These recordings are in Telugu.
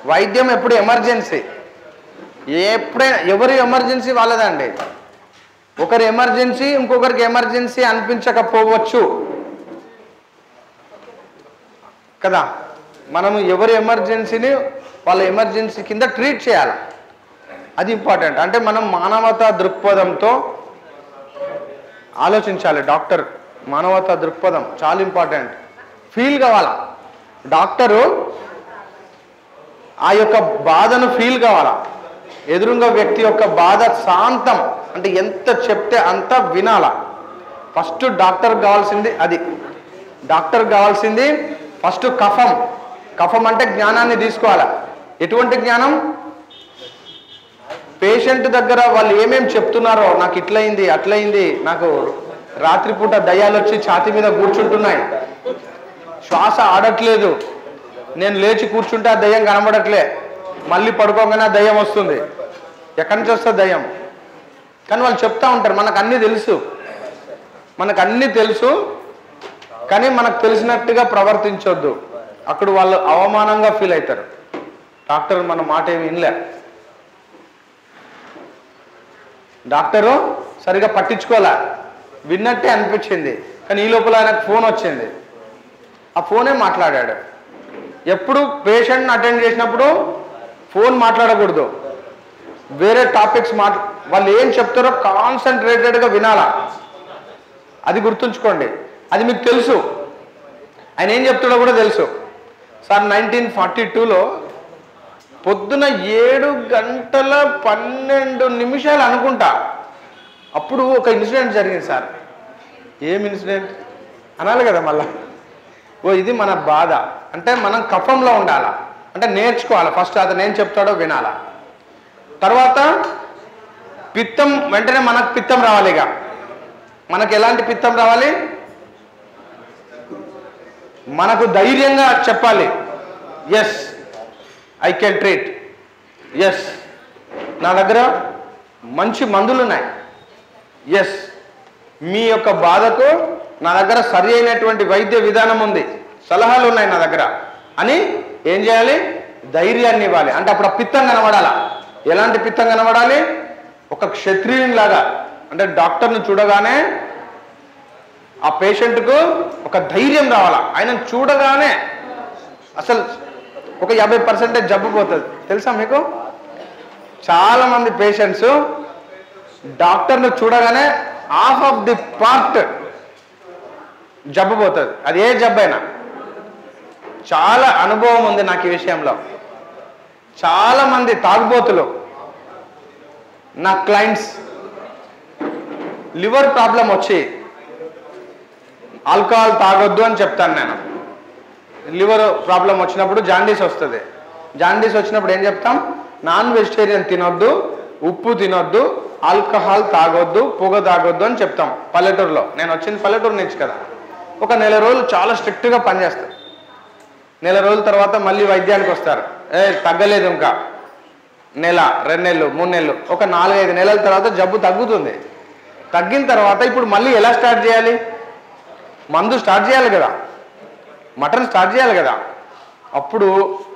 వైద్యం ఎప్పుడు ఎమర్జెన్సీ ఎప్పుడైనా ఎవరి ఎమర్జెన్సీ వాళ్ళదండి ఒకరి ఎమర్జెన్సీ ఇంకొకరికి ఎమర్జెన్సీ అనిపించకపోవచ్చు కదా మనము ఎవరి ఎమర్జెన్సీని వాళ్ళ ఎమర్జెన్సీ కింద ట్రీట్ చేయాలి అది ఇంపార్టెంట్ అంటే మనం మానవతా దృక్పథంతో ఆలోచించాలి డాక్టర్ మానవతా దృక్పథం చాలా ఇంపార్టెంట్ ఫీల్ కావాలా డాక్టరు ఆ యొక్క బాధను ఫీల్ కావాలా ఎదురుంగా వ్యక్తి యొక్క బాధ శాంతం అంటే ఎంత చెప్తే అంత వినాలా ఫస్ట్ డాక్టర్ కావాల్సింది అది డాక్టర్ కావాల్సింది ఫస్ట్ కఫం కఫం అంటే జ్ఞానాన్ని తీసుకోవాలా ఎటువంటి జ్ఞానం పేషెంట్ దగ్గర వాళ్ళు ఏమేమి చెప్తున్నారో నాకు ఇట్లయింది అట్లయింది నాకు రాత్రిపూట దయ్యాలు వచ్చి ఛాతీ మీద కూర్చుంటున్నాయి శ్వాస ఆడట్లేదు నేను లేచి కూర్చుంటే ఆ దయ్యం కనబడట్లే మళ్ళీ పడుకోగానే ఆ దయ్యం వస్తుంది ఎక్కడి నుంచి వస్తుంది దయ్యం కానీ వాళ్ళు చెప్తా ఉంటారు మనకు అన్నీ తెలుసు మనకు అన్నీ తెలుసు కానీ మనకు తెలిసినట్టుగా ప్రవర్తించొద్దు అక్కడ వాళ్ళు అవమానంగా ఫీల్ అవుతారు డాక్టర్ మన మాట ఏమి వినలే డాక్టరు సరిగా పట్టించుకోలే విన్నట్టే అనిపించింది కానీ ఈ లోపల ఆయనకు ఫోన్ వచ్చింది ఆ ఫోనే మాట్లాడాడు ఎప్పుడు పేషెంట్ని అటెండ్ చేసినప్పుడు ఫోన్ మాట్లాడకూడదు వేరే టాపిక్స్ మాట్లా వాళ్ళు ఏం చెప్తారో కాన్సన్ట్రేటెడ్గా వినాలా అది గుర్తుంచుకోండి అది మీకు తెలుసు ఆయన ఏం చెప్తాడో కూడా తెలుసు సార్ నైన్టీన్ ఫార్టీ టూలో పొద్దున ఏడు గంటల పన్నెండు నిమిషాలు అనుకుంటా అప్పుడు ఒక ఇన్సిడెంట్ జరిగింది సార్ ఏం ఇన్సిడెంట్ అనాలి కదా మళ్ళా ఓ ఇది మన బాధ అంటే మనం కఫంలో ఉండాలా అంటే నేర్చుకోవాలి ఫస్ట్ అతను ఏం చెప్తాడో వినాలా తర్వాత పిత్తం వెంటనే మనకు పిత్తం రావాలి ఇక మనకు ఎలాంటి పిత్తం రావాలి మనకు ధైర్యంగా చెప్పాలి yes I can treat yes నా దగ్గర మంచి మందులు ఉన్నాయి ఎస్ మీ యొక్క బాధకు నా దగ్గర సరి అయినటువంటి వైద్య విధానం ఉంది సలహాలు ఉన్నాయి నా దగ్గర అని ఏం చేయాలి ధైర్యాన్ని ఇవ్వాలి అంటే అప్పుడు ఆ పిత్తం కనబడాలా ఎలాంటి పిత్తం కనబడాలి ఒక క్షత్రియునిలాగా అంటే డాక్టర్ని చూడగానే ఆ పేషెంట్కు ఒక ధైర్యం రావాలా ఆయనను చూడగానే అసలు ఒక యాభై పర్సెంటేజ్ జబ్బు పోతుంది తెలుసా మీకు చాలా మంది పేషెంట్స్ డాక్టర్ను చూడగానే హాఫ్ ఆఫ్ ది పార్ట్ జబ్బు పోతుంది అది ఏ జబ్బు అయినా చాలా అనుభవం ఉంది నాకు ఈ విషయంలో చాలా మంది తాగుబోతులు నా క్లయింట్స్ లివర్ ప్రాబ్లం వచ్చి ఆల్కహాల్ తాగొద్దు అని చెప్తాను నేను లివర్ ప్రాబ్లం వచ్చినప్పుడు జాండీస్ వస్తుంది జాండీస్ వచ్చినప్పుడు ఏం చెప్తాం నాన్ వెజిటేరియన్ తినొద్దు ఉప్పు తినొద్దు ఆల్కహాల్ తాగొద్దు పొగ తాగొద్దు అని చెప్తాం పల్లెటూరులో నేను వచ్చింది పల్లెటూరు నుంచి కదా ఒక నెల రోజులు చాలా స్ట్రిక్ట్గా పనిచేస్తారు నెల రోజుల తర్వాత మళ్ళీ వైద్యానికి వస్తారు ఏ తగ్గలేదు ఇంకా నెల రెండు నెలలు మూడు నెలలు ఒక నాలుగైదు నెలల తర్వాత జబ్బు తగ్గుతుంది తగ్గిన తర్వాత ఇప్పుడు మళ్ళీ ఎలా స్టార్ట్ చేయాలి మందు స్టార్ట్ చేయాలి కదా మటన్ స్టార్ట్ చేయాలి కదా అప్పుడు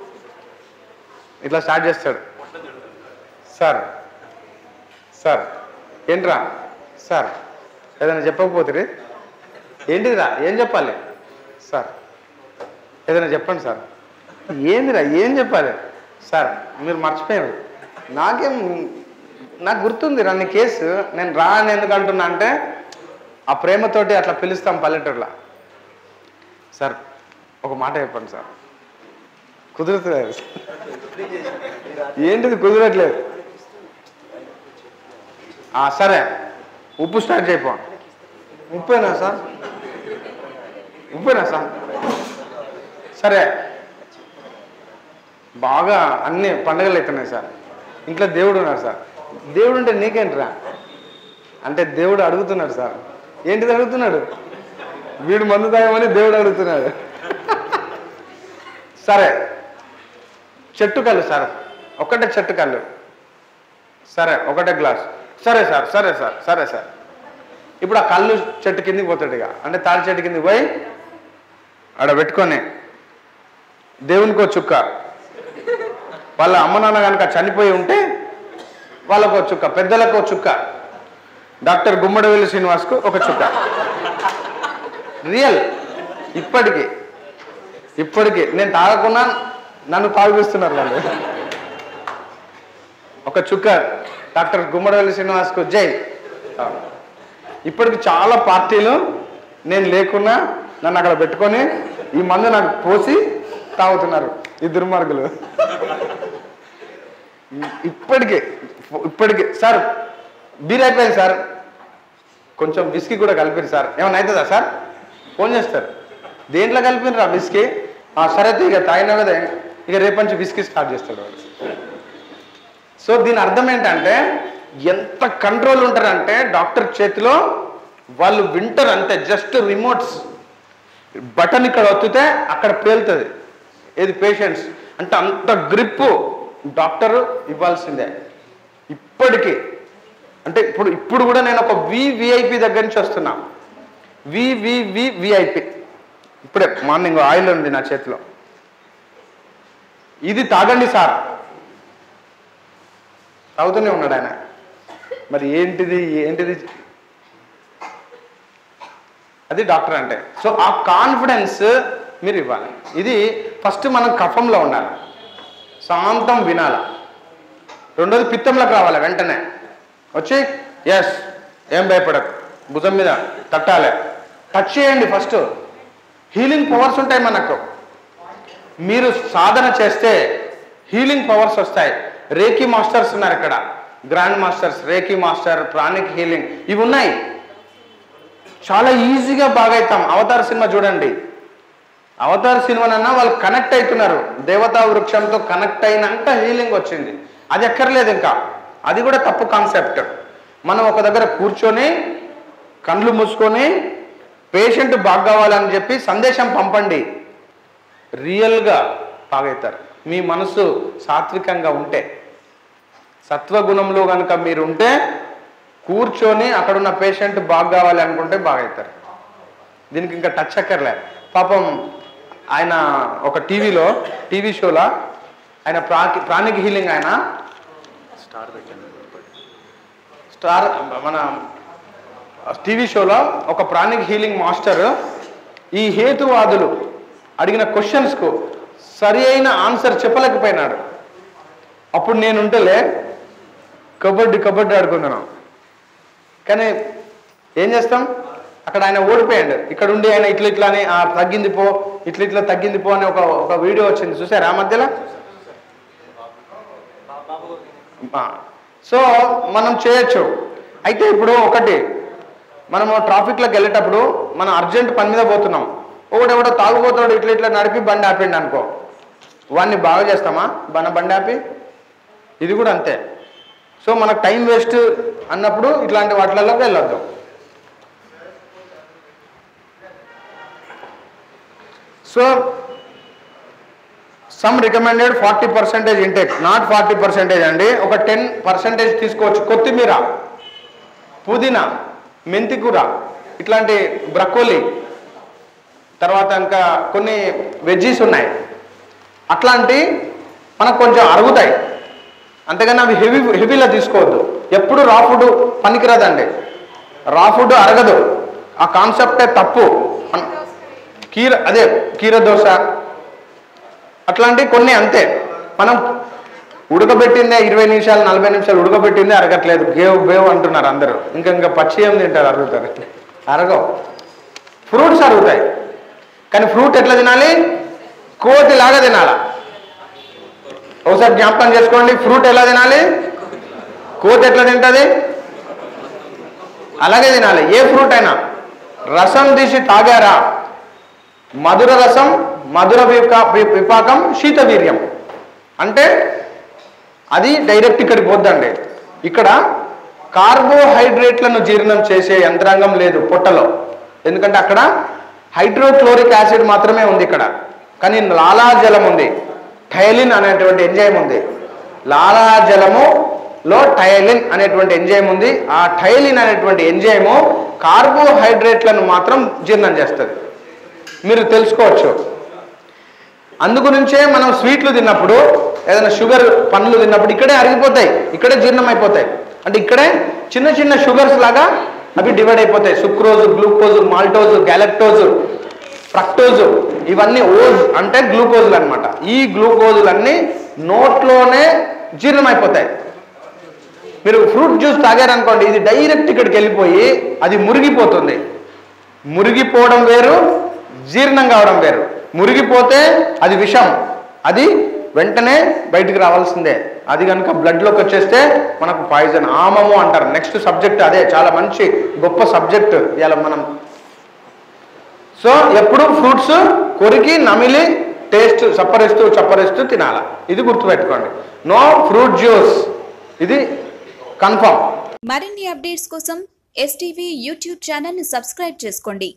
ఇట్లా స్టార్ట్ చేస్తాడు సార్ సార్ ఏంట్రా సార్ ఏదైనా చెప్పకపోతే ఏంటిదిరా ఏం చెప్పాలి సార్ ఏదైనా చెప్పండి సార్ ఏందిరా ఏం చెప్పాలి సార్ మీరు మర్చిపోయారు నాకేం నాకు గుర్తుంది రా నీ కేసు నేను రా అని ఎందుకు అంటున్నా అంటే ఆ ప్రేమతోటి అట్లా పిలుస్తాం పల్లెటూరులో సార్ ఒక మాట చెప్పండి సార్ కుదురుతుంది ఏంటిది కుదరట్లేదు ఆ, సరే ఉప్పు స్టార్ట్ చేయపో ఉప్పేనా సార్ ఉప్పేనా సార్ సరే బాగా అన్ని పండుగలు అవుతున్నాయి సార్ ఇంట్లో దేవుడు ఉన్నాడు సార్ దేవుడు అంటే నీకేంట్రా అంటే దేవుడు అడుగుతున్నాడు సార్ ఏంటిది అడుగుతున్నాడు వీడు మందు తాగమని దేవుడు అడుగుతున్నాడు సరే చెట్టు కళ్ళు సార్ ఒకటే చెట్టు కళ్ళు సరే ఒకటే గ్లాస్ సరే సార్ సరే సార్ సరే సార్ ఇప్పుడు ఆ కళ్ళు చెట్టు కిందికి పోతాడు ఇక అంటే తాడి చెట్టు కిందికి పోయి ఆడ పెట్టుకొని దేవునికో చుక్క వాళ్ళ అమ్మ నాన్న కనుక చనిపోయి ఉంటే వాళ్ళకు ఒక చుక్క పెద్దలకు ఒక చుక్క డాక్టర్ గుమ్మడివెల్లి శ్రీనివాస్కు ఒక చుక్క రియల్ ఇప్పటికి ఇప్పటికి నేను తాగకుండా నన్ను తాగిస్తున్నారు వాళ్ళు ఒక చుక్క డాక్టర్ గుమ్మడివెల్లి శ్రీనివాస్కు జై ఆ. ఇప్పటికి చాలా పార్టీలు నేను లేకున్నా నన్ను అక్కడ పెట్టుకొని ఈ మందు నాకు పోసి తాగుతున్నారు ఈ దుర్మార్గులు ఇప్పటికే ఇప్పటికే సార్ బీర్ అయిపోయింది సార్ కొంచెం విస్కీ కూడా కలిపిరు సార్ ఏమైనా అవుతుందా సార్ ఫోన్ చేస్తారు దేంట్లో కలిపినరా విస్కీ ఆ, సరే అయితే ఇక తాగినా కదా ఇక రేపు నుంచి విస్కీ స్టార్ట్ చేస్తాడు వాడు సో దీని అర్థం ఏంటంటే ఎంత కంట్రోల్ ఉంటారంటే డాక్టర్ చేతిలో వాళ్ళు వింటారు అంతే జస్ట్ రిమోట్స్ బటన్ ఇక్కడ ఒత్తితే అక్కడ పేలుతుంది ఏది పేషెంట్స్ అంటే అంత గ్రిప్ డాక్టర్ ఇవ్వాల్సిందే ఇప్పటికీ అంటే ఇప్పుడు ఇప్పుడు కూడా నేను ఒక వివిఐపి దగ్గర నుంచి వస్తున్నా వివివి విఐపి ఇప్పుడే మార్నింగ్ ఆయిల్ ఉంది నా చేతిలో ఇది తాగండి సార్ తాగుతూనే ఉన్నాడు ఆయన మరి ఏంటిది ఏంటిది అది డాక్టర్ అంటే సో ఆ కాన్ఫిడెన్స్ మీరు ఇవ్వాలి ఇది ఫస్ట్ మనం కఫంలో ఉండాలి శాంతం వినాలి రెండోది పిత్తంలోకి రావాలి వెంటనే వచ్చి ఎస్ ఏం భయపడకు భుజం మీద తట్టాలి టచ్ చేయండి ఫస్ట్ హీలింగ్ పవర్స్ ఉంటాయి మనకు మీరు సాధన చేస్తే హీలింగ్ పవర్స్ వస్తాయి రేకి మాస్టర్స్ ఉన్నారు ఇక్కడ grand masters reiki master pranic healing ఇవి ఉన్నాయి చాలా ఈజీగా బాగైతాం అవతార్ సినిమా చూడండి అవతార్ సినిమానన్నా వాళ్ళు కనెక్ట్ అవుతున్నారు దేవతా వృక్షంతో కనెక్ట్ అయినాక హీలింగ్ వచ్చింది అది ఎక్కర్లేదు ఇంకా అది కూడా తప్పు కాన్సెప్ట్ మనం ఒక దగ్గర కూర్చొని కళ్ళు మూసుకొని పేషెంట్ బాగా కావాలని చెప్పి సందేశం పంపండి రియల్గా బాగవుతారు మీ మనసు సాత్వికంగా ఉంటే సత్వగుణంలో కనుక మీరు ఉంటే కూర్చొని అక్కడున్న పేషెంట్ బాగా కావాలి అనుకుంటే బాగవుతారు దీనికి ఇంకా టచ్ అక్కర్లే పాపం ఆయన ఒక టీవీలో టీవీ షోలో ఆయన ప్రాకి ప్రాణిక్ హీలింగ్ ఆయన స్టార్ మన టీవీ షోలో ఒక ప్రాణిక్ హీలింగ్ మాస్టర్ ఈ హేతువాదులు అడిగిన క్వశ్చన్స్కు సరి అయిన ఆన్సర్ చెప్పలేకపోయినాడు అప్పుడు నేను ఉంటలే కబడ్డీ కబడ్డీ ఆడుకుంటున్నాం కానీ ఏం చేస్తాం అక్కడ ఆయన ఓడిపోయాడు ఇక్కడ ఉండి ఆయన ఇట్లా ఇట్లా అని "ఆ, తగ్గింది పో ఇట్లా ఇట్లా తగ్గింది పో అని ఒక ఒక వీడియో వచ్చింది చూసారా ఆ మధ్యలో ఆ, సో మనం చేయొచ్చు అయితే ఇప్పుడు ఒకటి మనము ట్రాఫిక్లోకి వెళ్ళేటప్పుడు మనం అర్జెంట్ పని మీద పోతున్నాం ఒకటి ఎవడో తాగుపోతాడు ఇట్లా ఇట్లా నడిపి బండి ఆపిండి అనుకో వాడిని బాగా చేస్తామా మన బండి ఆపి ఇది కూడా అంతే సో మనకు టైం వేస్ట్ అన్నప్పుడు ఇట్లాంటి వాటిలలోకి వెళ్ళొద్దు so some recommended forty percentage intake not forty percentage అండి ఒక టెన్ పర్సెంటేజ్ తీసుకోవచ్చు కొత్తిమీర పుదీనా మెంతికూర ఇట్లాంటి బ్రకోలీ తర్వాత ఇంకా కొన్ని వెజ్జీస్ ఉన్నాయి అట్లాంటి మనకు కొంచెం అరుగుతాయి అంతేగాని అవి హెవీ హెవీలో తీసుకోవద్దు ఎప్పుడు రా ఫుడ్ పనికిరాదండి రా ఫుడ్ అరగదు ఆ కాన్సెప్టే తప్పు అన్- కీర అదే కీర దోశ అట్లాంటి కొన్ని అంతే మనం ఉడకబెట్టిందే ఇరవై నిమిషాలు నలభై నిమిషాలు ఉడకబెట్టిందే అరగట్లేదు గేవ్ బేవ్ అంటున్నారు అందరూ ఇంకా ఇంకా పచ్చి ఏం తింటారు అరుగుతారు అరగవు ఫ్రూట్స్ అరుగుతాయి కానీ ఫ్రూట్ ఎట్లా తినాలి కోతిలాగా తినాలా ఒకసారి జ్ఞాపకం చేసుకోండి ఫ్రూట్ ఎలా తినాలి కోతి ఎట్లా తింటది అలాగే తినాలి ఏ ఫ్రూట్ అయినా రసం తీసి తాగారా మధుర రసం మధుర విపా వి- విపాకం శీత వీర్యం అంటే అది డైరెక్ట్ ఇక్కడికి పోద్దండి ఇక్కడ కార్బోహైడ్రేట్లను జీర్ణం చేసే యంత్రాంగం లేదు పొట్టలో ఎందుకంటే అక్కడ హైడ్రోక్లోరిక్ యాసిడ్ మాత్రమే ఉంది ఇక్కడ కానీ లాలాజలం ఉంది థైలిన్ అనేటువంటి ఎంజైమ్ ఉంది లాలాజలములో టైలిన్ అనేటువంటి ఎంజైమ్ ఉంది ఆ టైలిన్ అనేటువంటి ఎంజైము కార్బోహైడ్రేట్లను మాత్రం జీర్ణం చేస్తుంది మీరు తెలుసుకోవచ్చు అందుగురించే మనం స్వీట్లు తిన్నప్పుడు ఏదైనా షుగర్ పండ్లు తిన్నప్పుడు ఇక్కడే అరిగిపోతాయి ఇక్కడే జీర్ణం అయిపోతాయి అంటే ఇక్కడే చిన్న చిన్న షుగర్స్ లాగా అవి డివైడ్ అయిపోతాయి sucrose glucose maltose galactose fructose ఇవన్నీ ఓజ్ అంటే గ్లూకోజులు అన్నమాట ఈ గ్లూకోజులన్నీ నోట్లోనే జీర్ణం అయిపోతాయి మీరు ఫ్రూట్ జ్యూస్ తాగారనుకోండి ఇది డైరెక్ట్ ఇక్కడికి వెళ్ళిపోయి అది మురిగిపోతుంది మురిగిపోవడం వేరు జీర్ణం కావడం వేరు మురిగిపోతే అది విషం అది వెంటనే బయటికి రావాల్సిందే అది కనుక బ్లడ్లోకి వచ్చేస్తే మనకు పాయిజన్ ఆమము అంటారు నెక్స్ట్ సబ్జెక్ట్ అదే చాలా మంచి గొప్ప సబ్జెక్ట్ ఇలా మనం సో ఎప్పుడు ఫ్రూట్స్ కొరికి నమిలి టేస్ట్ చప్పరిస్తూ చప్పరిస్తూ తినాల ఇది గుర్తుపెట్టుకోండి నో ఫ్రూట్ జ్యూస్ ఇది కన్ఫర్మ్ మరిన్ని అప్డేట్స్ కోసం ఎస్టీవీ యూట్యూబ్ ఛానల్ని సబ్స్క్రైబ్ చేసుకోండి